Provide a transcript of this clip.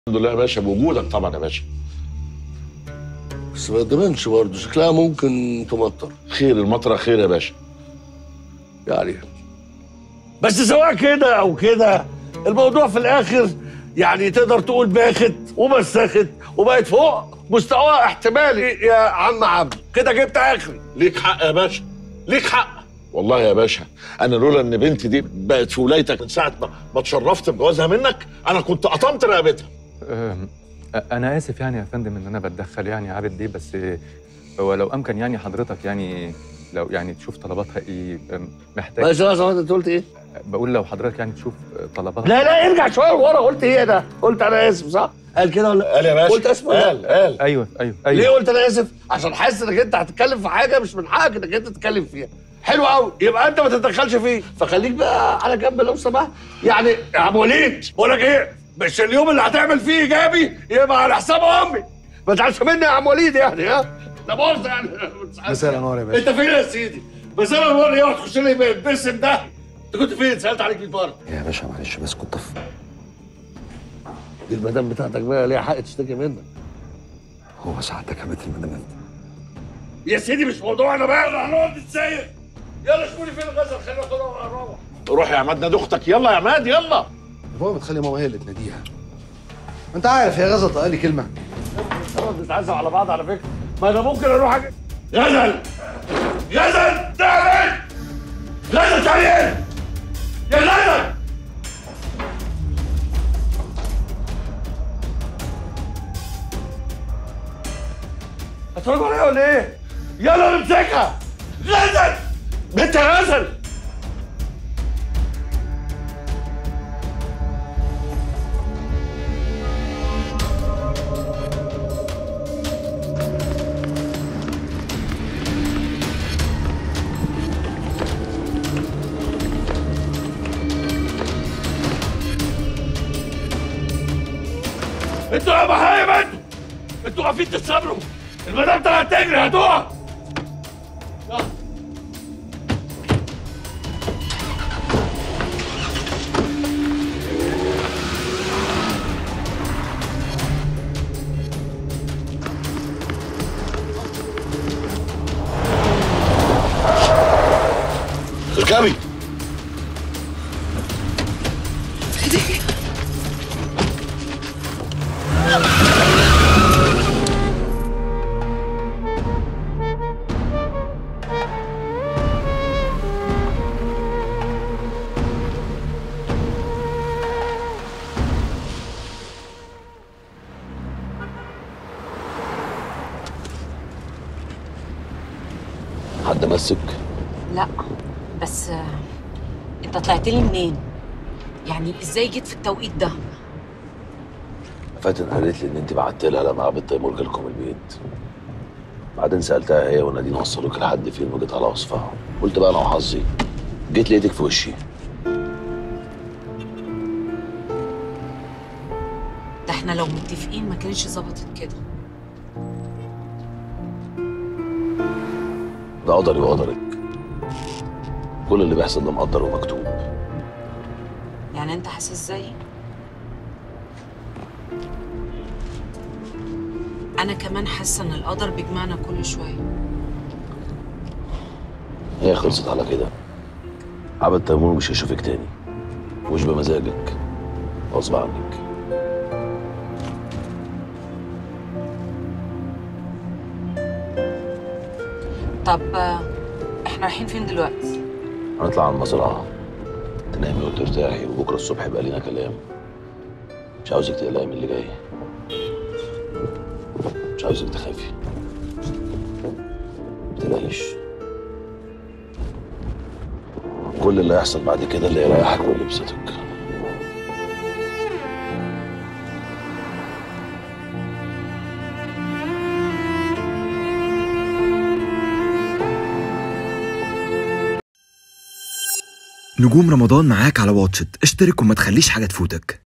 الحمد لله يا باشا بوجودك طبعا يا باشا بس ما تبانش برضه شكلها ممكن تمطر خير المطره خير يا باشا يعني بس سواء كده او كده الموضوع في الاخر يعني تقدر تقول باخت ومسخت وبقت فوق مستوى احتمالي يا عم عبد كده جبت اخري ليك حق يا باشا ليك حق والله يا باشا انا لولا ان بنتي دي بقت في ولايتك من ساعه ما ما اتشرفت بجوازها منك انا كنت قطمت رقبتها أم، انا اسف يعني يا فندم ان انا بتدخل يعني عابد دي بس هو لو امكن يعني حضرتك يعني لو يعني تشوف طلباتها ايه أم، محتاج ماشي يا زلمه انت قلت ايه؟ بقول لو حضرتك يعني تشوف طلباتها لا لا ارجع شويه لورا قلت ايه ده؟ قلت انا اسف صح؟ قال كده ولا قال يا باشا قلت اسف ولا قال قال ايوه ايوه ليه ايوه قلت انا اسف؟ عشان حاسس انك انت هتتكلم في حاجه مش من حقك انك انت تتكلم فيها. حلو قوي يبقى انت ما تتدخلش فيه فخليك بقى على جنب لو سمحت يعني يا عم وليد بقول لك ايه مش اليوم اللي هتعمل فيه ايجابي يبقى على حساب امي ما تزعلش مني يا عم وليد يعني ها ده مؤاخذه يعني مساء الانوار يا باشا انت فين يا سيدي؟ بس انا بقول ايه تخش لي بالبسم ده انت كنت فين؟ سالت عليك 100 مره يا باشا معلش بس كنت في دي المدام بتاعتك بقى ليها حق تشتكي منك هو ساعتك يا بيت المدام انت يا سيدي مش موضوعنا بقى احنا هنقعد نتسير يلا شوفوني فين الغزل خلينا ناخدها ونروح روح يا عماد نادي اختك يلا يا عماد يلا بابا بتخلي ماما هي اللي تناديها ما انت عارف يا غزل طقالي كلمه خلاص بنتعزم على بعض على فكره ما انا ممكن اروح أج... غزل غزل تعال غزل تعال يا غزل هتفرجوا عليا ولا ايه؟ يلا نمسكها غزل بنت غزل انتوا يا بهايم انتوا انتوا واقفين تتصبروا المدام طلعت تجري هتقع يلا. اركبي حد مسك لا بس آه، انت طلعت لي منين يعني ازاي جيت في التوقيت ده فاتن قالت لي ان انت بعت لها لما عبد تيمور جالكم البيت بعدين سالتها هي ونادين وصلوك لحد فين وجيت على وصفها قلت بقى انا وحظي جيت لقيتك في وشي ده احنا لو متفقين ما كانش ظبطت كده ده قدري وقدرك كل اللي بيحصل ده مقدر ومكتوب يعني انت حاسس زيي انا كمان حاسه ان القدر بيجمعنا كل شويه هي خلصت على كده عبد تيمور مش هيشوفك تاني مش بمزاجك غصب عنك طب آه، احنا رايحين فين دلوقتي هنطلع على المزرعة تنامي وترتاحي وبكرة الصبح يبقى لينا كلام مش عاوزك تقلقي من اللي جاي مش عاوزك تخافي متقلقيش كل اللي هيحصل بعد كده اللي يريحك واللي يبسطك نجوم رمضان معاك على واتشت اشترك وما تخليش حاجة تفوتك